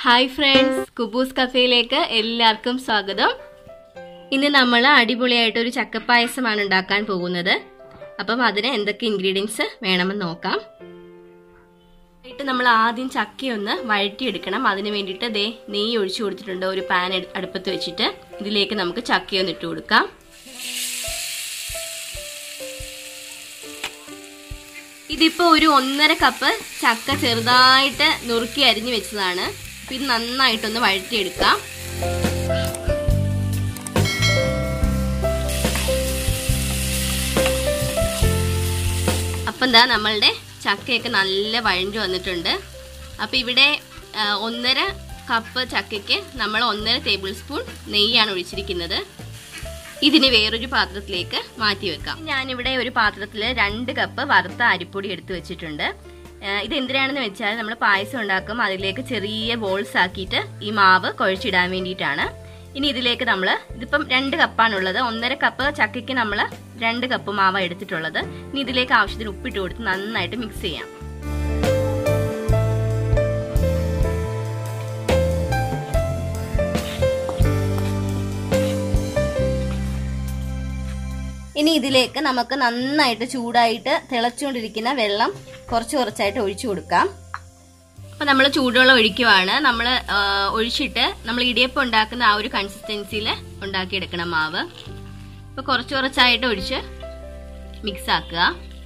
hi friends കുബൂസ് കഫേയിലേക്ക് എല്ലാവർക്കും സ്വാഗതം ഇന്ന് നമ്മൾ അടിപൊളിയായിട്ട് ഒരു ചക്കപ്പായസമാണ് ഉണ്ടാക്കാൻ പോകുന്നത് അപ്പം അതിന് എന്തൊക്കെ ഇൻഗ്രീഡിയൻസ് വേണമെന്ന് നോക്കാം ആയിട്ട് നമ്മൾ ആദ്യം ചക്കയൊന്ന് വഴറ്റിയെടുക്കണം അതിന് വേണ്ടിയിട്ട് ദേ നെയ്യ് ഒഴിച്ചു കൊടുത്തിട്ടുണ്ട് ഒരു പാൻ അടുപ്പത്ത് വെച്ചിട്ട് ഇതിലേക്ക് നമുക്ക് ചക്കയൊന്ന് ഇട്ട് കൊടുക്കാം ഇതിപ്പോ ഒരു ഒന്നര കപ്പ് ചക്ക ചെറുതായിട്ട് നുറുക്കി അരിഞ്ഞു വെച്ചതാണ് ഇത് നന്നായിട്ടൊന്ന് വഴറ്റിയെടുക്കാം അപ്പം എന്താ നമ്മളുടെ ചക്കയൊക്കെ നല്ല വഴഞ്ഞു വന്നിട്ടുണ്ട് അപ്പം ഇവിടെ ഒന്നര കപ്പ് ചക്കയ്ക്ക് നമ്മൾ ഒന്നര ടേബിൾ സ്പൂൺ നെയ്യാണ് ഒഴിച്ചിരിക്കുന്നത് ഇതിന് വേറൊരു പാത്രത്തിലേക്ക് മാറ്റി വെക്കാം ഞാനിവിടെ ഒരു പാത്രത്തിൽ രണ്ട് കപ്പ് വറുത്ത അരിപ്പൊടി എടുത്തു വെച്ചിട്ടുണ്ട് ഇത് എന്തിനാണെന്ന് വെച്ചാൽ നമ്മൾ പായസം ഉണ്ടാക്കും അതിലേക്ക് ചെറിയ ബോൾസ് ആക്കിയിട്ട് ഈ മാവ് കുഴച്ചിടാൻ വേണ്ടിയിട്ടാണ് ഇനി ഇതിലേക്ക് നമ്മൾ ഇതിപ്പം രണ്ട് കപ്പാണുള്ളത് ഒന്നര കപ്പ് ചക്കയ്ക്ക് നമ്മൾ രണ്ട് കപ്പ് മാവ എടുത്തിട്ടുള്ളത് ഇനി ഇതിലേക്ക് ആവശ്യത്തിന് ഉപ്പിട്ട് കൊടുത്ത് നന്നായിട്ട് മിക്സ് ചെയ്യാം ഇനി ഇതിലേക്ക് നമുക്ക് നന്നായിട്ട് ചൂടായിട്ട് തിളച്ചുകൊണ്ടിരിക്കുന്ന വെള്ളം കുറച്ച് കുറച്ചായിട്ട് ഒഴിച്ചു കൊടുക്കാം അപ്പൊ നമ്മൾ ചൂടുവെള്ളം ഒഴിക്കുവാണ് നമ്മൾ ഒഴിച്ചിട്ട് നമ്മൾ ഇടിയപ്പം ഉണ്ടാക്കുന്ന ആ ഒരു കൺസിസ്റ്റൻസിയിൽ ഉണ്ടാക്കിയെടുക്കണം മാവ് അപ്പൊ കുറച്ച് കുറച്ചായിട്ട് ഒഴിച്ച് മിക്സ് ആക്കുക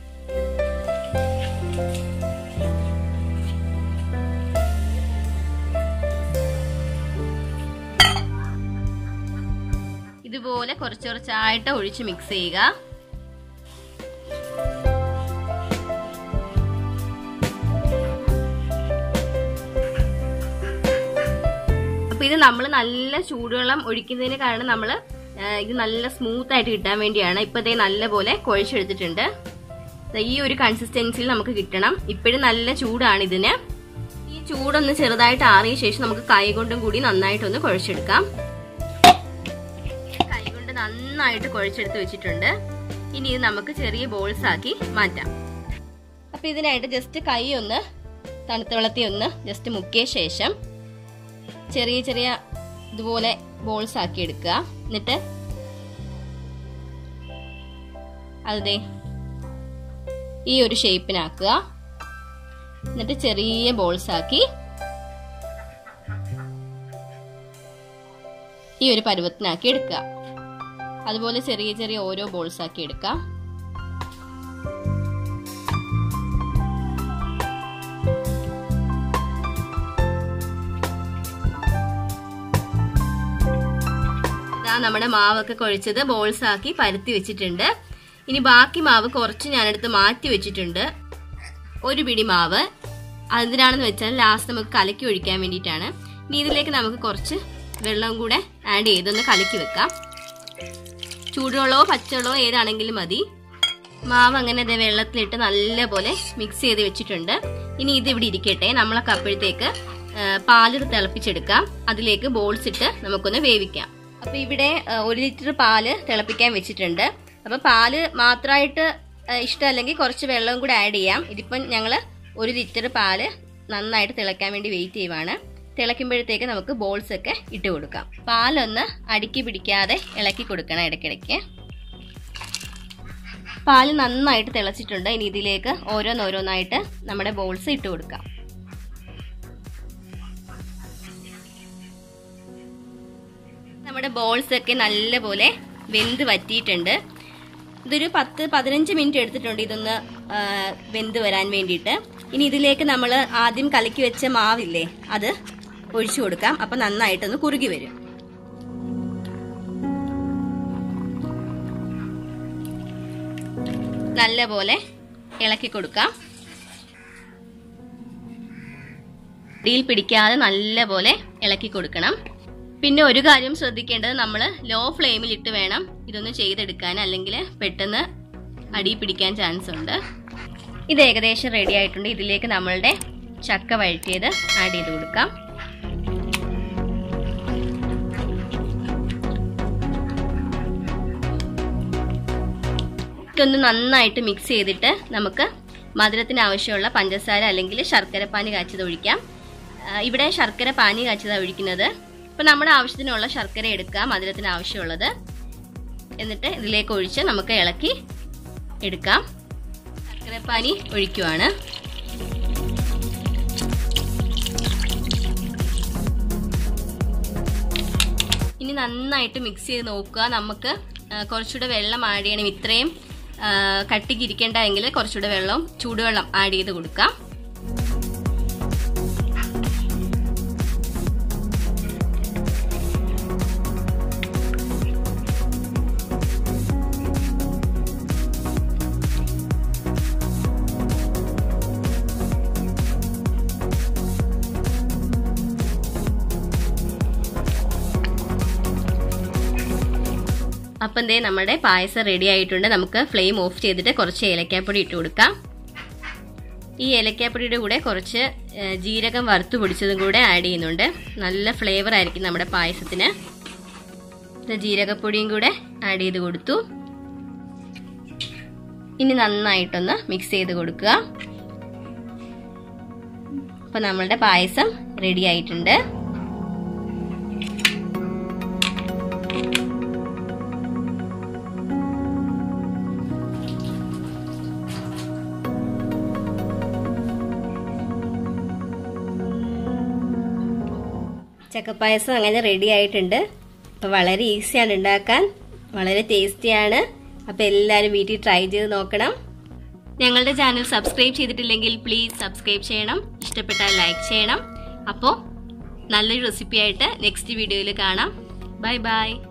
ഇതുപോലെ കുറച്ച് കുറച്ചായിട്ട് ഒഴിച്ച് മിക്സ് ചെയ്യുക അപ്പൊ ഇത് നമ്മൾ നല്ല ചൂടുവെള്ളം ഒഴിക്കുന്നതിന് കാരണം നമ്മൾ ഇത് നല്ല സ്മൂത്ത് ആയിട്ട് കിട്ടാൻ വേണ്ടിയാണ് ഇപ്പൊ ഇതേ നല്ല പോലെ കുഴച്ചെടുത്തിട്ടുണ്ട് ഈ ഒരു കൺസിസ്റ്റൻസിയിൽ നമുക്ക് കിട്ടണം ഇപ്പോഴും നല്ല ചൂടാണ് ഇതിന് ഈ ചൂടൊന്ന് ചെറുതായിട്ട് ആറിയ ശേഷം നമുക്ക് കൈ കൊണ്ടും കൂടി നന്നായിട്ടൊന്ന് കുഴച്ചെടുക്കാം കൈ കൊണ്ട് നന്നായിട്ട് കുഴച്ചെടുത്ത് വെച്ചിട്ടുണ്ട് ഇനി ഇത് നമുക്ക് ചെറിയ ബോൾസ് ആക്കി മാറ്റാം അപ്പൊ ഇതിനായിട്ട് ജസ്റ്റ് കൈ ഒന്ന് തണുത്ത വെള്ളത്തിൽ ഒന്ന് ജസ്റ്റ് മുക്കിയ ശേഷം ചെറിയ ചെറിയ ഇതുപോലെ ബോൾസ് ആക്കി എടുക്കുക എന്നിട്ട് അതെ ഈ ഒരു ഷേപ്പിനാക്കുക എന്നിട്ട് ചെറിയ ബോൾസ് ആക്കി ഈ ഒരു പരുവത്തിനാക്കി എടുക്കുക അതുപോലെ ചെറിയ ചെറിയ ഓരോ ബോൾസ് ആക്കി എടുക്കാം ഇതാ നമ്മുടെ മാവൊക്കെ കുഴച്ചത് ബോൾസ് ആക്കി പരത്തി വെച്ചിട്ടുണ്ട് ഇനി ബാക്കി മാവ് കുറച്ച് ഞാനെടുത്ത് മാറ്റി വെച്ചിട്ടുണ്ട് ഒരു പിടി മാവ് അതെന്തിനാണെന്ന് വെച്ചാൽ ലാസ്റ്റ് നമുക്ക് കലക്കി ഒഴിക്കാൻ വേണ്ടിയിട്ടാണ് ഇനി ഇതിലേക്ക് നമുക്ക് കുറച്ച് വെള്ളം കൂടെ ആഡ് ചെയ്തൊന്ന് കലക്കി വെക്കാം ചൂടുവെള്ളമോ പച്ചവെള്ളമോ ഏതാണെങ്കിലും മതി മാവ് അങ്ങനെ അതേ വെള്ളത്തിലിട്ട് നല്ലപോലെ മിക്സ് ചെയ്ത് വെച്ചിട്ടുണ്ട് ഇനി ഇത് ഇവിടെ ഇരിക്കട്ടെ നമ്മളൊക്കെ അപ്പോഴത്തേക്ക് പാല് തിളപ്പിച്ചെടുക്കാം അതിലേക്ക് ബോൾസ് ഇട്ട് നമുക്കൊന്ന് വേവിക്കാം അപ്പൊ ഇവിടെ ഒരു ലിറ്റർ പാല് തിളപ്പിക്കാൻ വെച്ചിട്ടുണ്ട് അപ്പൊ പാല് മാത്രമായിട്ട് ഇഷ്ടമല്ലെങ്കിൽ കുറച്ച് വെള്ളവും കൂടെ ആഡ് ചെയ്യാം ഇതിപ്പം ഞങ്ങൾ ഒരു ലിറ്റർ പാല് നന്നായിട്ട് തിളക്കാൻ വേണ്ടി വെയിറ്റ് ചെയ്യുവാണ് തിളയ്ക്കുമ്പോഴത്തേക്ക് നമുക്ക് ബോൾസ് ഒക്കെ ഇട്ട് കൊടുക്കാം പാലൊന്ന് അടുക്കി പിടിക്കാതെ ഇളക്കി കൊടുക്കണം ഇടയ്ക്കിടയ്ക്ക് പാല് നന്നായിട്ട് തിളച്ചിട്ടുണ്ട് ഇനി ഇതിലേക്ക് ഓരോന്നോരോന്നായിട്ട് നമ്മുടെ ബോൾസ് ഇട്ട് കൊടുക്കാം നമ്മുടെ ബോൾസ് ഒക്കെ നല്ലപോലെ വെന്ത് വറ്റിയിട്ടുണ്ട് ഇതൊരു പത്ത് പതിനഞ്ച് മിനിറ്റ് എടുത്തിട്ടുണ്ട് ഇതൊന്ന് വെന്ത് വരാൻ വേണ്ടിയിട്ട് ഇനി ഇതിലേക്ക് നമ്മൾ ആദ്യം കലക്കി വെച്ച മാവില്ലേ അത് ഒഴിച്ചു കൊടുക്കാം അപ്പൊ നന്നായിട്ടൊന്ന് കുറുകി വരും നല്ലപോലെ ഇളക്കി കൊടുക്കാം അടിയിൽ പിടിക്കാതെ നല്ലപോലെ ഇളക്കി കൊടുക്കണം പിന്നെ ഒരു കാര്യം ശ്രദ്ധിക്കേണ്ടത് നമ്മൾ ലോ ഫ്ലെയിമിൽ ഇട്ട് വേണം ഇതൊന്ന് ചെയ്തെടുക്കാൻ അല്ലെങ്കിൽ പെട്ടെന്ന് അടി പിടിക്കാൻ ചാൻസ് ഉണ്ട് ഇത് ഏകദേശം റെഡി ആയിട്ടുണ്ട് ഇതിലേക്ക് നമ്മളുടെ ചക്ക വഴറ്റിയത് ആഡ് ചെയ്ത് കൊടുക്കാം ഇതൊന്ന് നന്നായിട്ട് മിക്സ് ചെയ്തിട്ട് നമുക്ക് മധുരത്തിന് ആവശ്യമുള്ള പഞ്ചസാര അല്ലെങ്കിൽ ശർക്കരപ്പാനി കാച്ചത് ഒഴിക്കാം ആ, ഇവിടെ ശർക്കര പാനി കാച്ചതാണ് ഒഴിക്കുന്നത് അപ്പോൾ നമ്മുടെ ആവശ്യത്തിനുള്ള ശർക്കര എടുക്കാം മധുരത്തിന് ആവശ്യമുള്ളത് എന്നിട്ട് ഇതിലേക്ക് ഒഴിച്ച് നമുക്ക് ഇളക്കി എടുക്കാം ശർക്കരപ്പാനി ഒഴിക്കുവാണ് ഇനി നന്നായിട്ട് മിക്സ് ചെയ്ത് നോക്കുക നമുക്ക് ആ, കുറച്ചുകൂടെ വെള്ളം ആഡ് ചെയ്യണം ഇത്രയും ആ, കട്ടിക്ക് ഇരിക്കേണ്ടതെങ്കിൽ കുറച്ചുകൂടെ വെള്ളം ചൂടുവെള്ളം ആഡ് ചെയ്ത് കൊടുക്കാം അപ്പം ദേ നമ്മുടെ പായസം റെഡി ആയിട്ടുണ്ട് നമുക്ക് ഫ്ലെയിം ഓഫ് ചെയ്തിട്ട് കുറച്ച് ഏലക്കാപ്പൊടി ഇട്ട് കൊടുക്കാം ഈ ഏലക്കാപ്പൊടിയുടെ കൂടെ കുറച്ച് ഏ, ജീരകം വറുത്ത് പൊടിച്ചതും കൂടെ ആഡ് ചെയ്യുന്നുണ്ട് നല്ല ഫ്ലേവർ ആയിരിക്കും നമ്മുടെ പായസത്തിന് ഇത് ജീരകപ്പൊടിയും കൂടെ ആഡ് ചെയ്ത് കൊടുത്തു ഇനി നന്നായിട്ടൊന്ന് മിക്സ് ചെയ്ത് കൊടുക്കുക അപ്പം നമ്മളുടെ പായസം റെഡി ആയിട്ടുണ്ട് ചക്കപ്പായസം അങ്ങനെ റെഡി ആയിട്ടുണ്ട് അപ്പോൾ വളരെ ഈസിയാണ് ഉണ്ടാക്കാൻ വളരെ ടേസ്റ്റിയാണ് അപ്പോൾ എല്ലാവരും വീട്ടിൽ ട്രൈ ചെയ്ത് നോക്കണം ഞങ്ങളുടെ ചാനൽ സബ്സ്ക്രൈബ് ചെയ്തിട്ടില്ലെങ്കിൽ പ്ലീസ് സബ്സ്ക്രൈബ് ചെയ്യണം ഇഷ്ടപ്പെട്ടാൽ ലൈക്ക് ചെയ്യണം അപ്പോൾ നല്ലൊരു റെസിപ്പി ആയിട്ട് നെക്സ്റ്റ് വീഡിയോയിൽ കാണാം ബൈ ബൈ